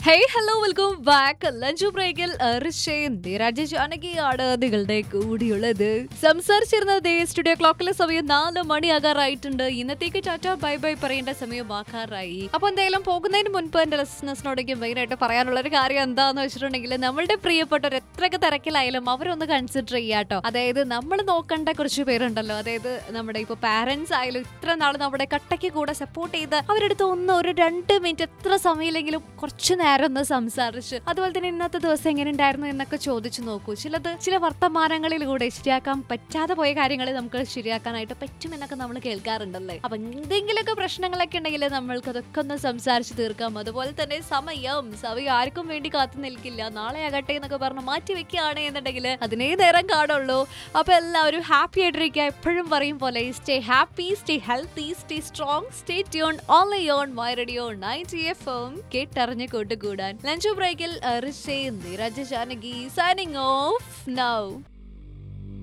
hey hello welcome back lunch ബ്രേക്കിൽ രാജജാനകിയാണ് നിങ്ങളുടെ കൂടിയുള്ളത് സംസാരിച്ചിരുന്നത് ദേ സ്റ്റുഡിയോ ക്ലോക്കിലെ സമയം നാല് മണിയാകാറായിട്ടുണ്ട് ഇന്നത്തേക്ക് ടാറ്റ ബൈ ബൈ പറയേണ്ട സമയമാക്കാറായി അപ്പൊ എന്തായാലും പോകുന്നതിന് മുൻപ് എന്റെ ലിസണേഴ്സിനോടൊക്കെ മെയിനായിട്ട് പറയാനുള്ള ഒരു കാര്യം എന്താന്ന് വെച്ചിട്ടുണ്ടെങ്കിൽ നമ്മളുടെ പ്രിയപ്പെട്ടവർ എത്രയൊക്കെ തിരക്കിലായാലും അവരൊന്ന് കൺസിഡർ ചെയ്യാട്ടോ അതായത് നമ്മൾ നോക്കേണ്ട കുറച്ച് പേരുണ്ടല്ലോ അതായത് നമ്മുടെ ഇപ്പൊ പാരന്റ്സ് ആയാലും ഇത്ര നാൾ നമ്മുടെ കട്ടയ്ക്ക് കൂടെ സപ്പോർട്ട് ചെയ്ത് അവരെടുത്ത് ഒന്ന് ഒരു രണ്ട് മിനിറ്റ് എത്ര സമയമില്ലെങ്കിലും കുറച്ചു നേരം ഒന്ന് സംസാരിച്ച് അതുപോലെ തന്നെ ഇന്നത്തെ ദിവസം എങ്ങനെ ഉണ്ടായിരുന്നു എന്നൊക്കെ ചോദിച്ചു നോക്കൂ ചിലത് ചില വർത്തമാനങ്ങളിലൂടെ ശരിയാക്കാൻ പറ്റാതെ പോയ കാര്യങ്ങൾ നമുക്ക് ശരിയാക്കാനായിട്ട് പറ്റുമെന്നൊക്കെ നമ്മൾ കേൾക്കാറുണ്ടല്ലേ അപ്പൊ എന്തെങ്കിലുമൊക്കെ പ്രശ്നങ്ങളൊക്കെ ഉണ്ടെങ്കിൽ നമ്മൾക്ക് അതൊക്കെ ഒന്ന് സംസാരിച്ച് തീർക്കാം അതുപോലെ തന്നെ സമയം സമയം ആർക്കും വേണ്ടി കാത്തു നിൽക്കില്ല നാളെ ആകട്ടെ എന്നൊക്കെ പറഞ്ഞ് മാറ്റി വെക്കുകയാണ് എന്നുണ്ടെങ്കിൽ അതിനേ നേരം കാണുള്ളൂ അപ്പൊ എല്ലാവരും ഹാപ്പി ആയിട്ടിരിക്കുക എപ്പോഴും പറയും പോലെ stay happy stay healthy stay strong stay tune only on my radio ninety F M കേട്ടറിഞ്ഞ് കൂട്ടുകൂടാൻ ലഞ്ച് ബ്രേക്കിൽ റിഷേ നിരജ ജാനകി സൈനിങ് ഓഫ് നൗ